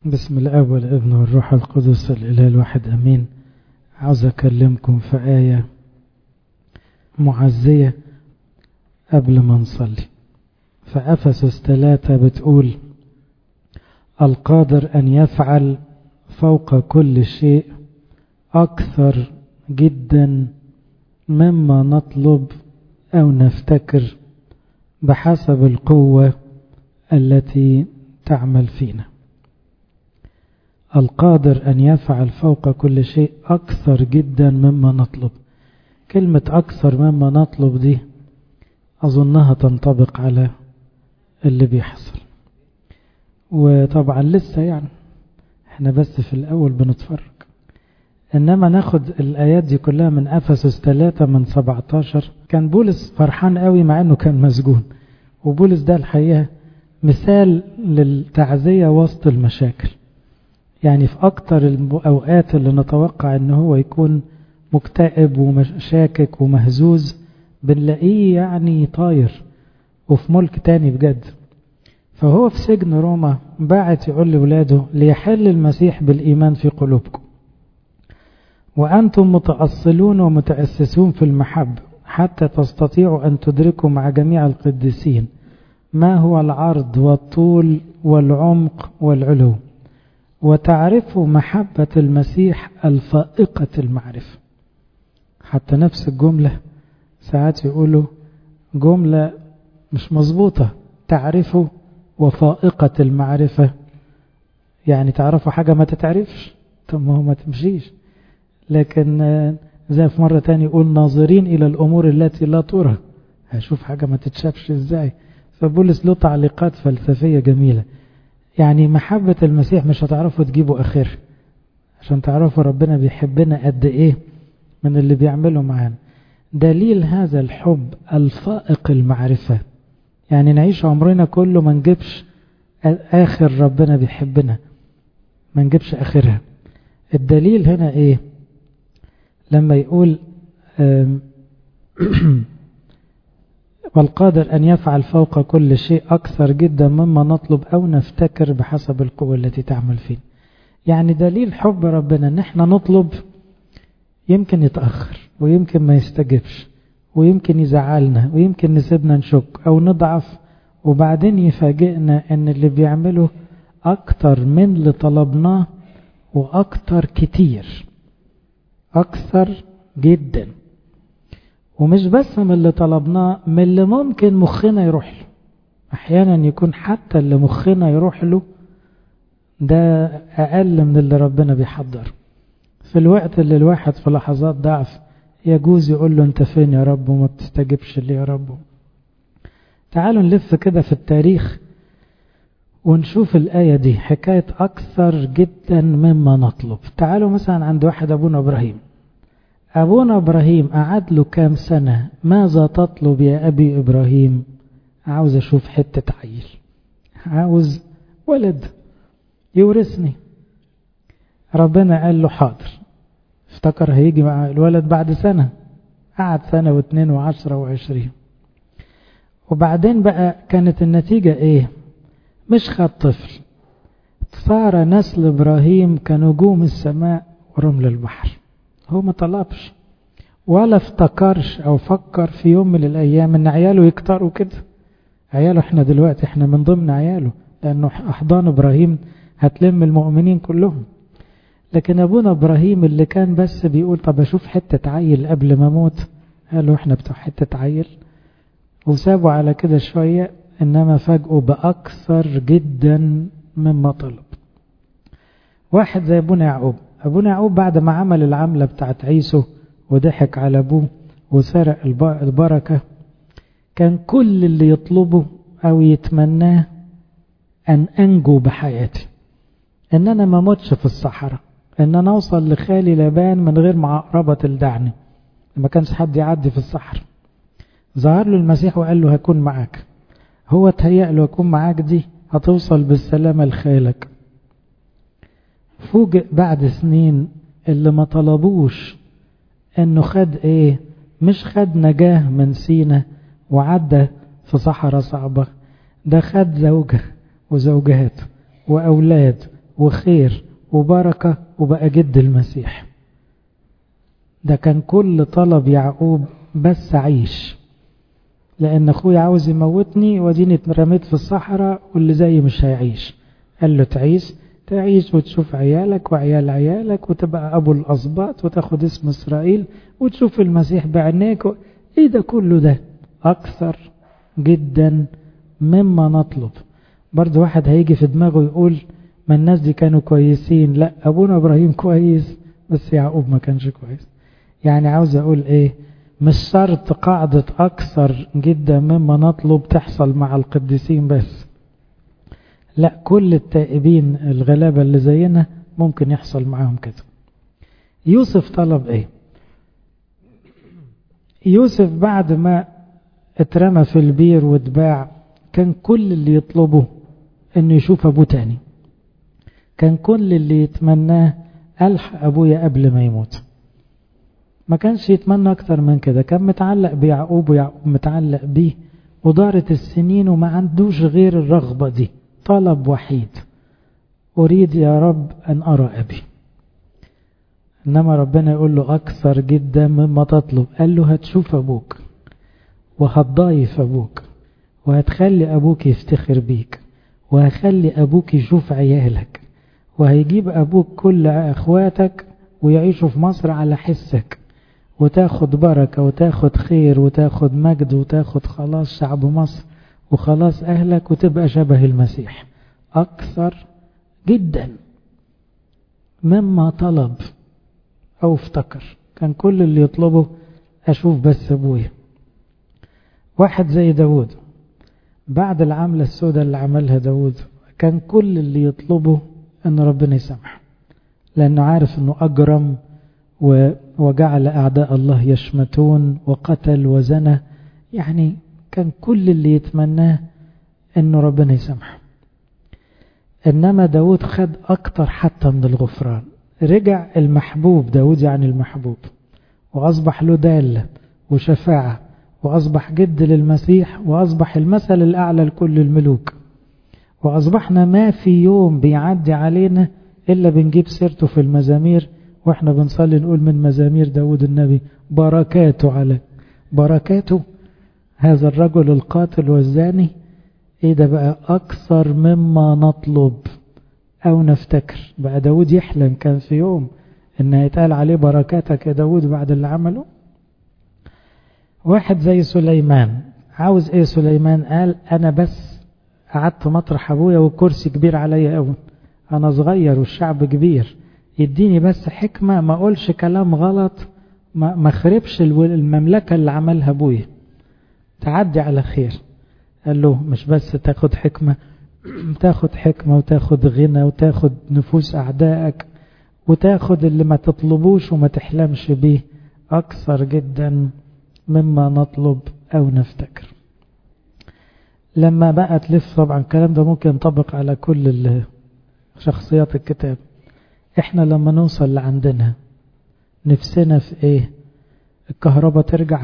بسم الاب والابن والروح القدس الاله الواحد امين عاوز اكلمكم في ايه معزيه قبل ما نصلي فافسس ثلاثة بتقول القادر ان يفعل فوق كل شيء اكثر جدا مما نطلب او نفتكر بحسب القوه التي تعمل فينا القادر أن يفعل فوق كل شيء أكثر جدا مما نطلب كلمة أكثر مما نطلب دي أظنها تنطبق على اللي بيحصل وطبعا لسه يعني احنا بس في الأول بنتفرج إنما ناخد الآيات دي كلها من أفسس 3 من 17 كان بولس فرحان قوي مع إنه كان مسجون وبولس ده الحقيقة مثال للتعزية وسط المشاكل يعني في أكتر الأوقات اللي نتوقع إن هو يكون مكتئب ومشاكك ومهزوز بنلاقيه يعني طاير وفي ملك تاني بجد فهو في سجن روما باعت يقول لولاده ليحل المسيح بالإيمان في قلوبكم وأنتم متأصلون ومتأسسون في المحبة حتى تستطيعوا أن تدركوا مع جميع القديسين ما هو العرض والطول والعمق والعلو وتعرفوا محبة المسيح الفائقة المعرفة حتى نفس الجملة ساعات يقولوا جملة مش مظبوطة تعرفوا وفائقة المعرفة يعني تعرفوا حاجة ما تتعرفش طب ما هو ما تمشيش لكن زي في مرة تاني يقول ناظرين إلى الأمور التي لا ترى هشوف حاجة ما تتشافش إزاي فبولس له تعليقات فلسفية جميلة يعني محبة المسيح مش هتعرفوا تجيبوا آخر عشان تعرفوا ربنا بيحبنا قد إيه من اللي بيعمله معانا دليل هذا الحب الفائق المعرفة يعني نعيش عمرنا كله ما نجيبش آخر ربنا بيحبنا ما نجيبش آخرها الدليل هنا إيه لما يقول والقادر أن يفعل فوق كل شيء أكثر جدا مما نطلب أو نفتكر بحسب القوة التي تعمل فينا يعني دليل حب ربنا أن احنا نطلب يمكن يتأخر ويمكن ما يستجبش ويمكن يزعلنا ويمكن نسيبنا نشك أو نضعف وبعدين يفاجئنا أن اللي بيعمله أكتر من اللي طلبناه وأكتر كتير أكثر جدا ومش بس من اللي طلبناه من اللي ممكن مخنا يروح له أحيانا يكون حتى اللي مخنا يروح له ده أقل من اللي ربنا بيحضر في الوقت اللي الواحد في لحظات ضعف يجوز يقول له انت فين يا رب وما بتستجبش لي يا رب تعالوا نلف كده في التاريخ ونشوف الآية دي حكاية أكثر جدا مما نطلب تعالوا مثلا عند واحد أبونا إبراهيم أبونا إبراهيم قعد له كام سنة ماذا تطلب يا أبي إبراهيم عاوز أشوف حتة عيل عاوز ولد يورثني ربنا قال له حاضر افتكر هيجي مع الولد بعد سنة قعد سنة واثنين وعشرة وعشرين وبعدين بقى كانت النتيجة ايه مش خد طفل صار نسل إبراهيم كنجوم السماء ورمل البحر هو ما طلبش ولا افتكرش او فكر في يوم من الايام ان عياله يكتروا كده عياله احنا دلوقتي احنا من ضمن عياله لانه احضان ابراهيم هتلم المؤمنين كلهم لكن ابونا ابراهيم اللي كان بس بيقول طب اشوف حتة عيل قبل ما اموت قالوا احنا بتوع حتة عيل وسابوا على كده شوية انما فاجئوا باكثر جدا مما طلب واحد زي ابونا يعقوب أبونا يعقوب بعد ما عمل العملة بتاعت عيسو وضحك على أبوه وسرق البركة كان كل اللي يطلبه أو يتمناه أن أنجو بحياتي إن أنا ما موتش في الصحراء إن أنا أوصل لخالي لبان من غير ما عقربة تلدعني ما كانش حد يعدي في الصحراء ظهر له المسيح وقال له هكون معاك هو تهيأ له هكون معاك دي هتوصل بالسلامة لخالك فوجئ بعد سنين اللي ما طلبوش انه خد ايه مش خد نجاه من سينا وعدى في صحراء صعبة ده خد زوجة وزوجات وأولاد وخير وبركة وبقى جد المسيح ده كان كل طلب يعقوب بس عيش لأن أخويا عاوز يموتني وديني اترميت في الصحراء واللي زيي مش هيعيش قال له تعيش تعيش وتشوف عيالك وعيال عيالك وتبقى أبو الأسباط وتاخد اسم إسرائيل وتشوف المسيح بعينيك و... إيه ده كله ده أكثر جدا مما نطلب برضه واحد هيجي في دماغه يقول ما الناس دي كانوا كويسين لا أبونا إبراهيم كويس بس يعقوب ما كانش كويس يعني عاوز أقول إيه مش شرط قاعدة أكثر جدا مما نطلب تحصل مع القديسين بس لا كل التائبين الغلابة اللي زينا ممكن يحصل معاهم كده يوسف طلب ايه يوسف بعد ما اترمى في البير واتباع كان كل اللي يطلبه انه يشوف ابوه تاني كان كل اللي يتمناه الحق ابويا قبل ما يموت ما كانش يتمنى اكتر من كده كان متعلق بيعقوب ويعقوب متعلق بيه ودارت السنين وما عندوش غير الرغبة دي طلب وحيد أريد يا رب أن أرى أبي إنما ربنا يقول له أكثر جدا مما تطلب قال له هتشوف أبوك وهتضايف أبوك وهتخلي أبوك يفتخر بيك وهخلي أبوك يشوف عيالك وهيجيب أبوك كل أخواتك ويعيشوا في مصر على حسك وتاخد بركة وتاخد خير وتاخد مجد وتاخد خلاص شعب مصر وخلاص أهلك وتبقى شبه المسيح أكثر جدا مما طلب أو افتكر كان كل اللي يطلبه أشوف بس أبويا واحد زي داود بعد العملة السوداء اللي عملها داود كان كل اللي يطلبه أن ربنا يسامحه لأنه عارف أنه أجرم وجعل أعداء الله يشمتون وقتل وزنى يعني كان كل اللي يتمناه أنه ربنا يسامحه إنما داود خد أكتر حتى من الغفران رجع المحبوب داود يعني المحبوب وأصبح له دالة وشفاعة وأصبح جد للمسيح وأصبح المثل الأعلى لكل الملوك وأصبحنا ما في يوم بيعدي علينا إلا بنجيب سيرته في المزامير وإحنا بنصلي نقول من مزامير داود النبي بركاته على بركاته هذا الرجل القاتل والزاني ايه ده بقى اكثر مما نطلب او نفتكر بقى داود يحلم كان في يوم ان يتقال عليه بركاتك يا داود بعد اللي عمله واحد زي سليمان عاوز ايه سليمان قال انا بس قعدت مطرح ابويا والكرسي كبير عليا قوي انا صغير والشعب كبير يديني بس حكمة ما اقولش كلام غلط ما ما خربش المملكة اللي عملها ابويا تعدي على خير قال له مش بس تاخد حكمة تاخد حكمة وتاخد غنى وتاخد نفوس أعدائك وتاخد اللي ما تطلبوش وما تحلمش بيه أكثر جدا مما نطلب أو نفتكر لما بقى تلف طبعا الكلام ده ممكن ينطبق على كل شخصيات الكتاب احنا لما نوصل لعندنا نفسنا في ايه الكهرباء ترجع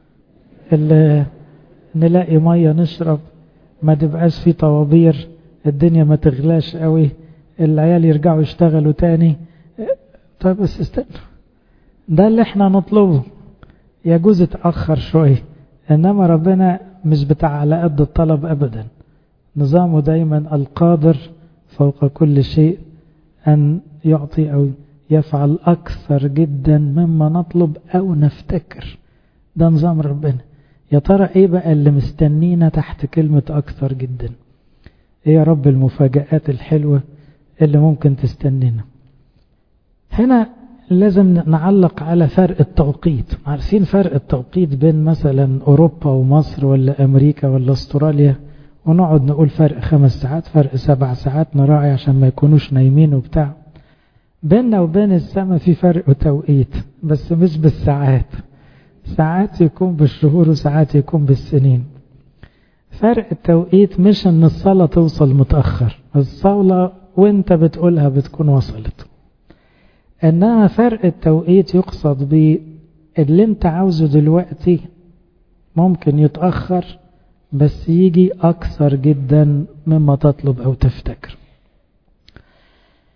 نلاقي مية نشرب ما تبقاش في طوابير الدنيا ما تغلاش قوي العيال يرجعوا يشتغلوا تاني طيب بس استنى ده اللي احنا نطلبه يجوز اتأخر شوية انما ربنا مش بتاع على قد الطلب ابدا نظامه دايما القادر فوق كل شيء ان يعطي او يفعل اكثر جدا مما نطلب او نفتكر ده نظام ربنا يا ترى ايه بقى اللي مستنينا تحت كلمة اكثر جدا ايه يا رب المفاجآت الحلوة اللي ممكن تستنينا هنا لازم نعلق على فرق التوقيت عارفين فرق التوقيت بين مثلا اوروبا ومصر ولا امريكا ولا استراليا ونقعد نقول فرق خمس ساعات فرق سبع ساعات نراعي عشان ما يكونوش نايمين وبتاع بيننا وبين السماء في فرق توقيت بس مش بالساعات ساعات يكون بالشهور وساعات يكون بالسنين فرق التوقيت مش ان الصلاة توصل متأخر الصلاة وانت بتقولها بتكون وصلت انما فرق التوقيت يقصد بيه اللي انت عاوزه دلوقتي ممكن يتأخر بس يجي اكثر جدا مما تطلب او تفتكر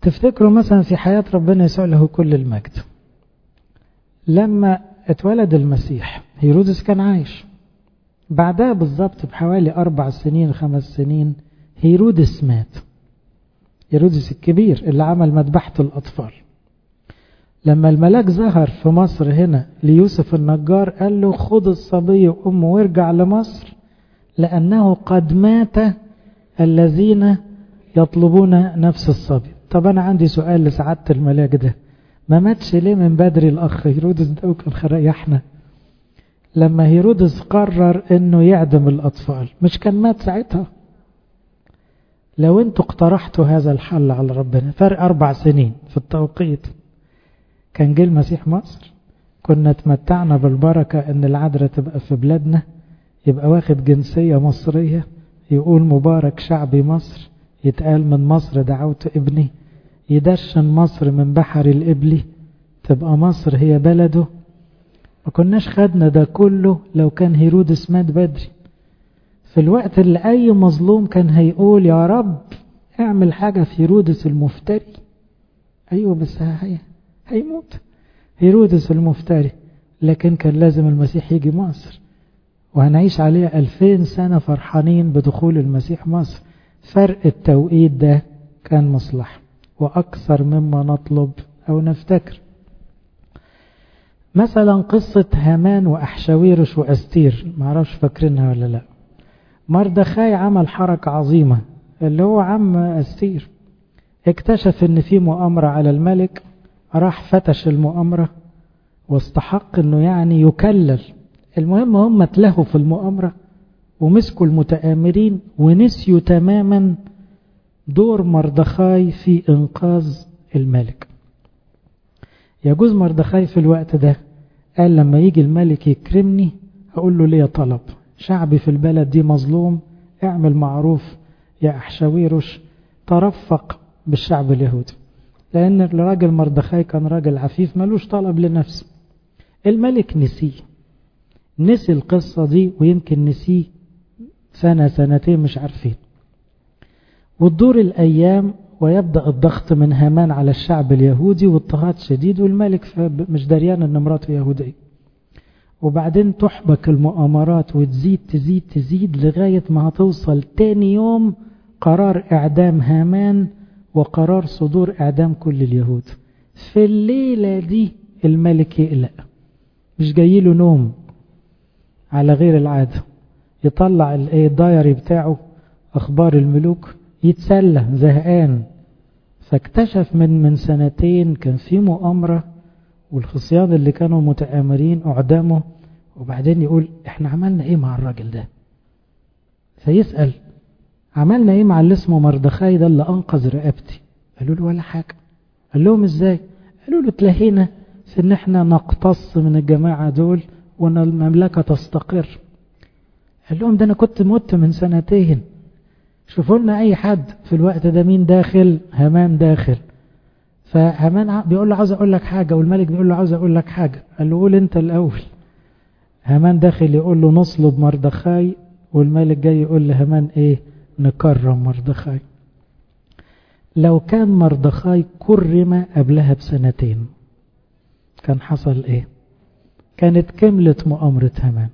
تفتكروا مثلا في حياة ربنا يسوع له كل المجد لما اتولد المسيح هيرودس كان عايش بعدها بالظبط بحوالي أربع سنين خمس سنين هيرودس مات هيرودس الكبير اللي عمل مذبحة الأطفال لما الملاك ظهر في مصر هنا ليوسف النجار قال له خد الصبي وأمه وارجع لمصر لأنه قد مات الذين يطلبون نفس الصبي طب أنا عندي سؤال لسعادة الملاك ده ما ماتش ليه من بدري الأخ هيرودس ده وكان خريحنا لما هيرودس قرر انه يعدم الاطفال مش كان مات ساعتها لو انتوا اقترحتوا هذا الحل على ربنا فرق اربع سنين في التوقيت كان جه المسيح مصر كنا تمتعنا بالبركة ان العذراء تبقى في بلادنا يبقى واخد جنسية مصرية يقول مبارك شعبي مصر يتقال من مصر دعوت ابني يدشن مصر من بحر الإبلي تبقى مصر هي بلده ما كناش خدنا ده كله لو كان هيرودس مات بدري في الوقت اللي أي مظلوم كان هيقول يا رب اعمل حاجة في هيرودس المفتري أيوة بس هي هيموت هيرودس المفتري لكن كان لازم المسيح يجي مصر وهنعيش عليه ألفين سنة فرحانين بدخول المسيح مصر فرق التوقيت ده كان مصلحة وأكثر مما نطلب أو نفتكر مثلا قصة هامان وأحشاويرش وأستير معرفش فاكرينها ولا لا مردخاي عمل حركة عظيمة اللي هو عم أستير اكتشف ان في مؤامرة على الملك راح فتش المؤامرة واستحق انه يعني يكلل المهم هم اتلهوا في المؤامرة ومسكوا المتآمرين ونسيوا تماما دور مردخاي في انقاذ الملك يجوز مردخاي في الوقت ده قال لما يجي الملك يكرمني هقول له ليه طلب شعبي في البلد دي مظلوم اعمل معروف يا أحشاويرش ترفق بالشعب اليهودي لأن الراجل مردخاي كان راجل عفيف ملوش طلب لنفسه الملك نسيه نسي القصة دي ويمكن نسيه سنة سنتين مش عارفين وتدور الأيام ويبدأ الضغط من هامان على الشعب اليهودي واضطهاد شديد والملك مش دريان ان مراته يهودية وبعدين تحبك المؤامرات وتزيد تزيد تزيد لغاية ما هتوصل تاني يوم قرار إعدام هامان وقرار صدور إعدام كل اليهود في الليلة دي الملك يقلق مش جايله نوم على غير العادة يطلع الدايري بتاعه أخبار الملوك يتسلى زهقان فاكتشف من من سنتين كان في مؤامرة والخصيان اللي كانوا متآمرين أعدموا وبعدين يقول احنا عملنا ايه مع الراجل ده فيسأل عملنا ايه مع اللي اسمه مردخاي ده اللي انقذ رقبتي قالوا له ولا حاجة قال لهم ازاي قالوا له تلهينا في ان احنا نقتص من الجماعة دول وان المملكة تستقر قال لهم ده انا كنت مت من سنتين شوفوا لنا اي حد في الوقت ده مين داخل همان داخل فهمان بيقول له عاوز اقول لك حاجة والملك بيقول له عاوز اقول لك حاجة قال له قول انت الاول همان داخل يقول له نصلب مردخاي والملك جاي يقول لهمان ايه نكرم مردخاي لو كان مردخاي كرم قبلها بسنتين كان حصل ايه كانت كملت مؤامرة همان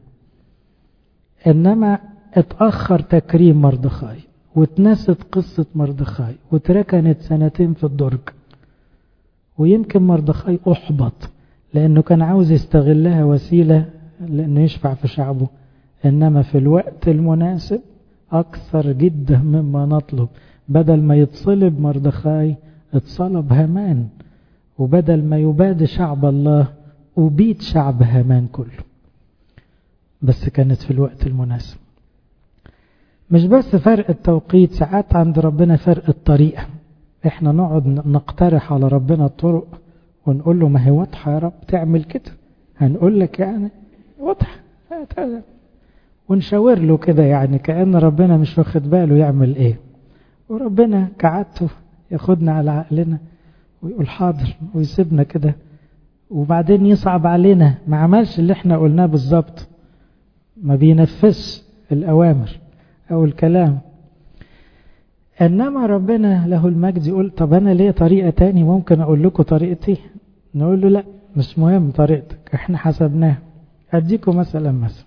انما اتأخر تكريم مردخاي واتنست قصة مردخاي واتركنت سنتين في الدرج ويمكن مردخاي احبط لانه كان عاوز يستغلها وسيلة لانه يشفع في شعبه انما في الوقت المناسب اكثر جدا مما نطلب بدل ما يتصلب مردخاي اتصلب هامان وبدل ما يباد شعب الله أبيد شعب هامان كله بس كانت في الوقت المناسب مش بس فرق التوقيت ساعات عند ربنا فرق الطريقة احنا نقعد نقترح على ربنا الطرق ونقول له ما هي واضحة يا رب تعمل كده هنقول لك يعني واضحة ونشاور له كده يعني كأن ربنا مش واخد باله يعمل ايه وربنا كعادته ياخدنا على عقلنا ويقول حاضر ويسيبنا كده وبعدين يصعب علينا ما عملش اللي احنا قلناه بالظبط ما بينفذش الأوامر أو الكلام إنما ربنا له المجد يقول طب أنا ليه طريقة تاني ممكن أقول لكم طريقتي نقول له لا مش مهم طريقتك احنا حسبناها أديكم مثلا مثلا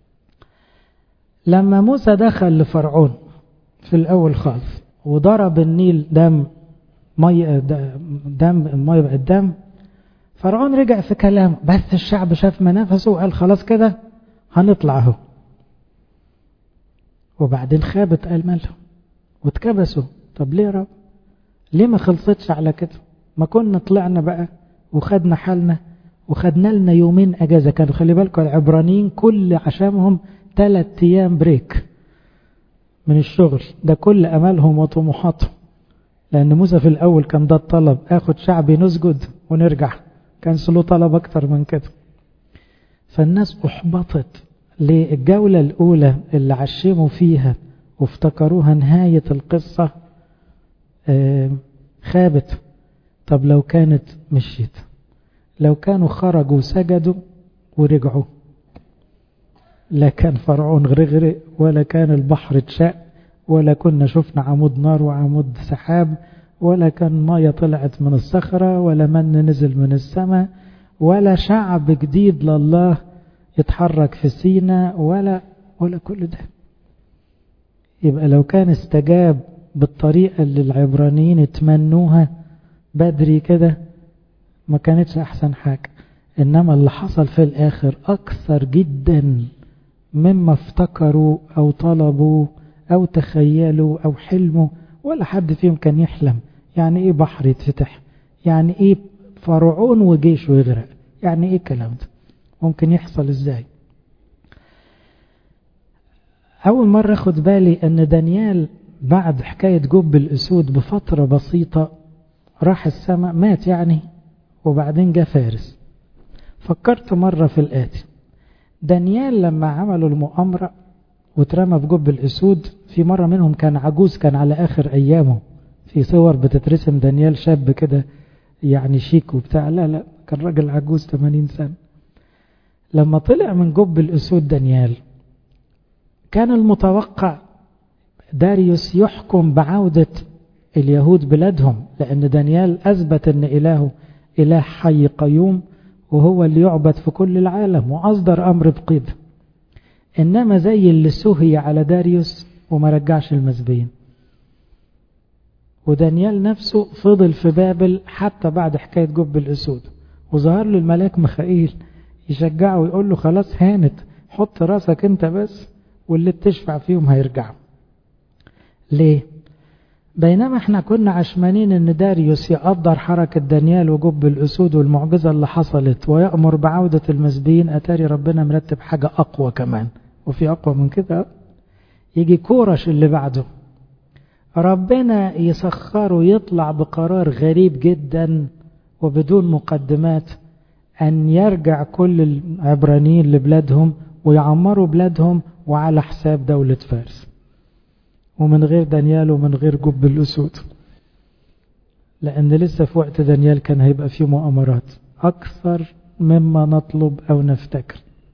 لما موسى دخل لفرعون في الأول خالص وضرب النيل دم مية دم المية بقت دم فرعون رجع في كلامه بس الشعب شاف منافسه وقال خلاص كده هنطلع اهو وبعدين خابت قال مالهم واتكبسوا طب ليه يا رب ليه ما خلصتش على كده ما كنا طلعنا بقى وخدنا حالنا وخدنا لنا يومين اجازه كانوا خلي بالكم العبرانيين كل عشامهم ثلاث ايام بريك من الشغل ده كل املهم وطموحاتهم لان موسى في الاول كان ده الطلب اخد شعبي نسجد ونرجع كان له طلب اكتر من كده فالناس احبطت للجولة الاولى اللي عشموا فيها وافتكروها نهاية القصة خابت طب لو كانت مشيت لو كانوا خرجوا وسجدوا ورجعوا لا كان فرعون غرغرق ولا كان البحر اتشق ولا كنا شفنا عمود نار وعمود سحاب ولا كان مية طلعت من الصخرة ولا من نزل من السماء ولا شعب جديد لله يتحرك في سينا ولا ولا كل ده يبقى لو كان استجاب بالطريقة اللي العبرانيين اتمنوها بدري كده ما كانتش أحسن حاجة إنما اللي حصل في الآخر أكثر جدا مما افتكروا أو طلبوا أو تخيلوا أو حلموا ولا حد فيهم كان يحلم يعني إيه بحر يتفتح يعني إيه فرعون وجيشه يغرق يعني إيه الكلام ده ممكن يحصل إزاي أول مرة أخد بالي أن دانيال بعد حكاية جب الأسود بفترة بسيطة راح السماء مات يعني وبعدين جاء فارس فكرت مرة في الآتي دانيال لما عملوا المؤامرة واترمى في جب الأسود في مرة منهم كان عجوز كان على آخر أيامه في صور بتترسم دانيال شاب كده يعني شيك وبتاع لا لا كان راجل عجوز 80 سنة لما طلع من جب الأسود دانيال كان المتوقع داريوس يحكم بعودة اليهود بلادهم لأن دانيال أثبت أن إلهه إله حي قيوم وهو اللي يعبد في كل العالم وأصدر أمر بقيد إنما زي اللي سهي على داريوس وما رجعش المسبيين ودانيال نفسه فضل في بابل حتى بعد حكاية جب الأسود وظهر له الملاك مخائيل يشجعه ويقول له خلاص هانت حط راسك انت بس واللي بتشفع فيهم هيرجعوا ليه بينما احنا كنا عشمانين ان داريوس يقدر حركة دانيال وجب الأسود والمعجزة اللي حصلت ويأمر بعودة المسبيين أتاري ربنا مرتب حاجة أقوى كمان وفي أقوى من كده يجي كورش اللي بعده ربنا يسخره يطلع بقرار غريب جدا وبدون مقدمات أن يرجع كل العبرانيين لبلادهم ويعمروا بلادهم وعلى حساب دولة فارس ومن غير دانيال ومن غير جب الأسود لأن لسه في وقت دانيال كان هيبقى فيه مؤامرات أكثر مما نطلب أو نفتكر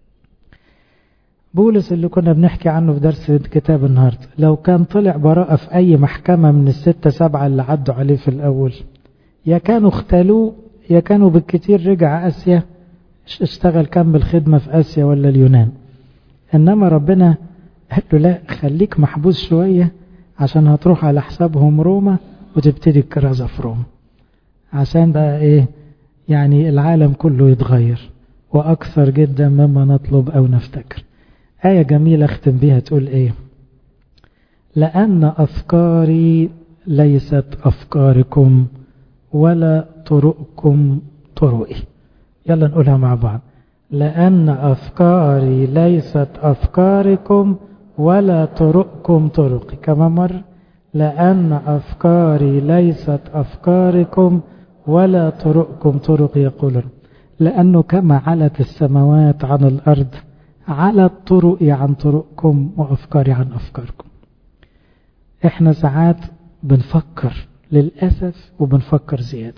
بولس اللي كنا بنحكي عنه في درس الكتاب النهاردة لو كان طلع براءة في أي محكمة من الستة سبعة اللي عدوا عليه في الأول يا كانوا اختلوه يا كانوا بالكتير رجع آسيا اشتغل كمل خدمة في آسيا ولا اليونان إنما ربنا قال له لا خليك محبوس شوية عشان هتروح على حسابهم روما وتبتدي الكرازة في روما عشان بقى ايه يعني العالم كله يتغير وأكثر جدا مما نطلب أو نفتكر آية جميلة اختم بيها تقول ايه لأن أفكاري ليست أفكاركم ولا طرقكم طرقي يلا نقولها مع بعض لأن أفكاري ليست أفكاركم ولا طرقكم طرقي كما مر لأن أفكاري ليست أفكاركم ولا طرقكم طرقي يقولون لأنه كما علت السماوات عن الأرض علت طرقي عن طرقكم وأفكاري عن أفكاركم احنا ساعات بنفكر للأسف وبنفكر زيادة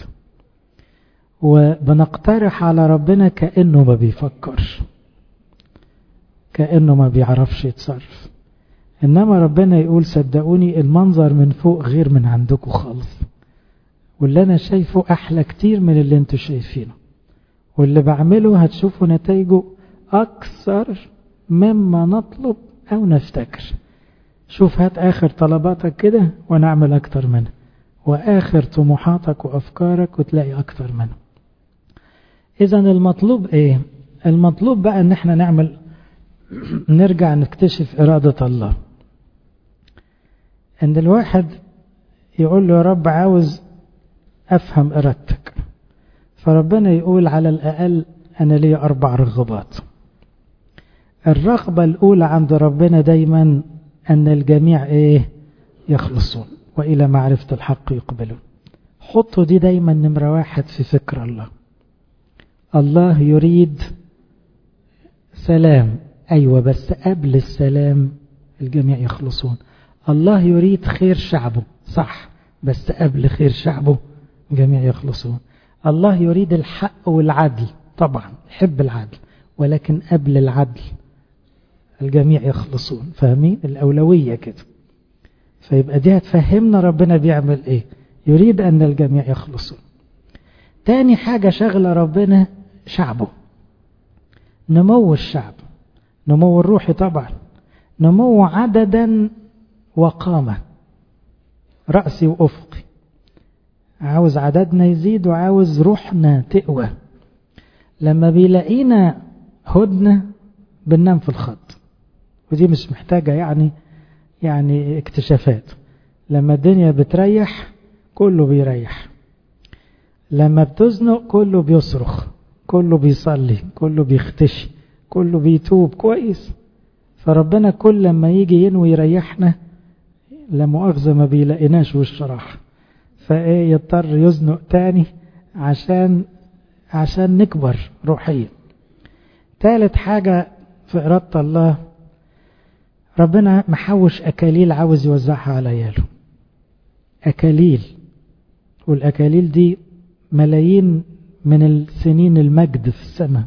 وبنقترح على ربنا كأنه ما بيفكرش كأنه ما بيعرفش يتصرف إنما ربنا يقول صدقوني المنظر من فوق غير من عندكم خالص واللي أنا شايفه أحلى كتير من اللي انتوا شايفينه واللي بعمله هتشوفوا نتائجه أكثر مما نطلب أو نفتكر شوف هات آخر طلباتك كده ونعمل أكتر منها وآخر طموحاتك وأفكارك وتلاقي أكتر منها إذا المطلوب إيه المطلوب بقى إن احنا نعمل نرجع نكتشف إرادة الله إن الواحد يقول له يا رب عاوز أفهم إرادتك فربنا يقول على الأقل أنا لي أربع رغبات الرغبة الأولى عند ربنا دايما أن الجميع إيه يخلصون وإلى معرفة الحق يقبلون حطوا دي دايما نمرة واحد في فكر الله الله يريد سلام أيوة بس قبل السلام الجميع يخلصون الله يريد خير شعبه صح بس قبل خير شعبه الجميع يخلصون الله يريد الحق والعدل طبعا يحب العدل ولكن قبل العدل الجميع يخلصون فاهمين الأولوية كده فيبقى دي هتفهمنا ربنا بيعمل ايه يريد أن الجميع يخلصون تاني حاجة شغلة ربنا شعبه نمو الشعب نمو الروحي طبعا نمو عددا وقامة رأسي وأفقي عاوز عددنا يزيد وعاوز روحنا تقوى لما بيلاقينا هدنة بننام في الخط ودي مش محتاجة يعني يعني اكتشافات لما الدنيا بتريح كله بيريح لما بتزنق كله بيصرخ كله بيصلي كله بيختشي كله بيتوب كويس فربنا كل لما يجي ينوي يريحنا لا مؤاخذة ما بيلاقيناش وش راح فايه يضطر يزنق تاني عشان عشان نكبر روحيا ثالث حاجة في إرادة الله ربنا محوش أكاليل عاوز يوزعها على عياله أكاليل والأكاليل دي ملايين من السنين المجد في السماء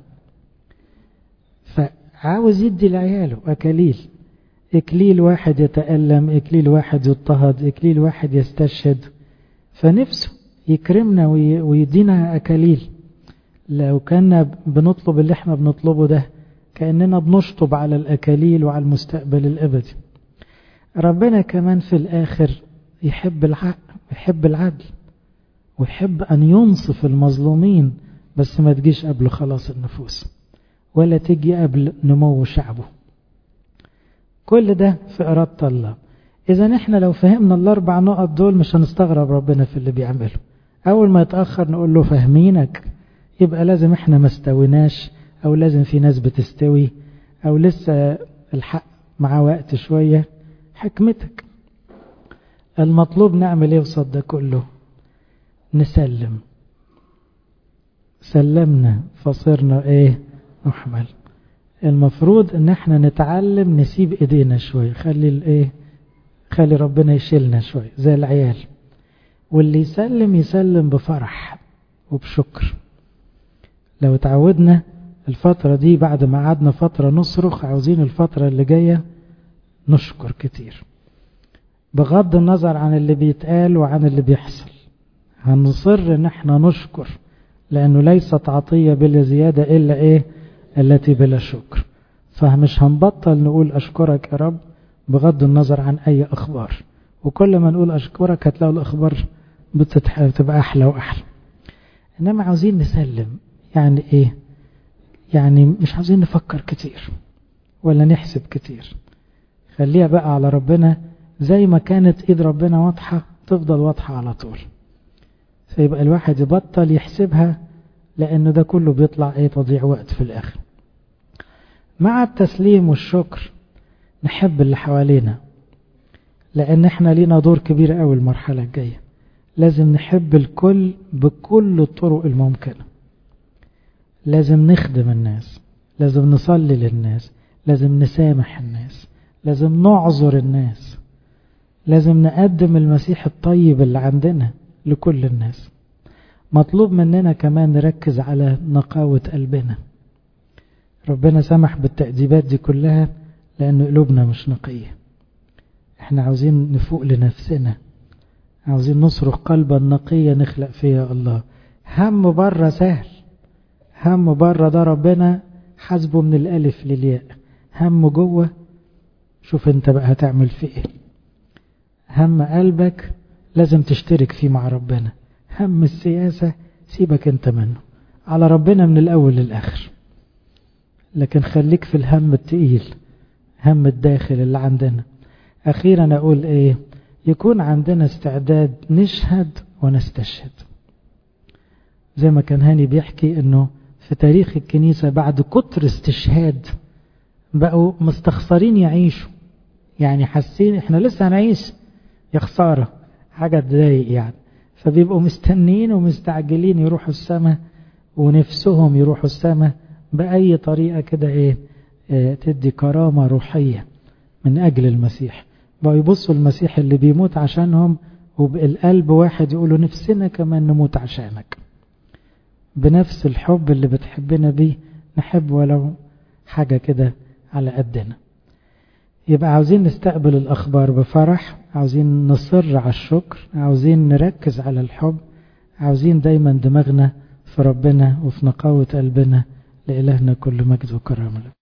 فعاوز يدي لعياله أكاليل إكليل واحد يتألم إكليل واحد يضطهد إكليل واحد يستشهد فنفسه يكرمنا ويدينا أكاليل لو كنا بنطلب اللي احنا بنطلبه ده كأننا بنشطب على الأكاليل وعلى المستقبل الأبدي ربنا كمان في الآخر يحب الحق ويحب العدل ويحب أن ينصف المظلومين بس ما تجيش قبل خلاص النفوس ولا تجي قبل نمو شعبه كل ده في إرادة الله إذا إحنا لو فهمنا الأربع نقط دول مش هنستغرب ربنا في اللي بيعمله أول ما يتأخر نقول له فاهمينك يبقى لازم إحنا ما استويناش أو لازم في ناس بتستوي أو لسه الحق مع وقت شوية حكمتك المطلوب نعمل ايه وصد ده كله نسلم سلمنا فصرنا ايه نحمل المفروض ان احنا نتعلم نسيب ايدينا شوية خلي الايه خلي ربنا يشيلنا شوية زي العيال واللي يسلم يسلم بفرح وبشكر لو تعودنا الفترة دي بعد ما قعدنا فترة نصرخ عاوزين الفترة اللي جاية نشكر كتير بغض النظر عن اللي بيتقال وعن اللي بيحصل هنصر ان احنا نشكر لانه ليست عطية بلا زيادة الا ايه التي بلا شكر فمش هنبطل نقول اشكرك يا رب بغض النظر عن اي اخبار وكل ما نقول اشكرك هتلاقوا الاخبار بتبقى احلى واحلى انما عاوزين نسلم يعني ايه يعني مش عاوزين نفكر كتير ولا نحسب كتير خليها بقى على ربنا زي ما كانت ايد ربنا واضحة تفضل واضحة على طول فيبقى الواحد يبطل يحسبها لانه ده كله بيطلع ايه تضيع وقت في الاخر مع التسليم والشكر نحب اللي حوالينا لان احنا لينا دور كبير قوي المرحلة الجاية لازم نحب الكل بكل الطرق الممكنة لازم نخدم الناس لازم نصلي للناس لازم نسامح الناس لازم نعذر الناس لازم نقدم المسيح الطيب اللي عندنا لكل الناس مطلوب مننا كمان نركز على نقاوة قلبنا ربنا سمح بالتأديبات دي كلها لأن قلوبنا مش نقية احنا عاوزين نفوق لنفسنا عاوزين نصرخ قلبا نقيا نخلق فيها الله هم بره سهل هم بره ده ربنا حاسبه من الالف للياء هم جوه شوف انت بقى هتعمل فيه ايه هم قلبك لازم تشترك فيه مع ربنا هم السياسة سيبك انت منه على ربنا من الاول للاخر لكن خليك في الهم التقيل هم الداخل اللي عندنا اخيرا اقول ايه يكون عندنا استعداد نشهد ونستشهد زي ما كان هاني بيحكي انه في تاريخ الكنيسة بعد كتر استشهاد بقوا مستخسرين يعيشوا يعني حاسين احنا لسه هنعيش يا خسارة حاجة تضايق يعني فبيبقوا مستنيين ومستعجلين يروحوا السماء ونفسهم يروحوا السماء بأي طريقة كده ايه اه تدي كرامة روحية من أجل المسيح بقوا يبصوا المسيح اللي بيموت عشانهم وبالقلب واحد يقولوا نفسنا كمان نموت عشانك بنفس الحب اللي بتحبنا بيه نحب ولو حاجة كده على قدنا يبقى عاوزين نستقبل الأخبار بفرح عاوزين نصر على الشكر عاوزين نركز على الحب عاوزين دايما دماغنا في ربنا وفي نقاوة قلبنا لإلهنا كل مجد وكرامة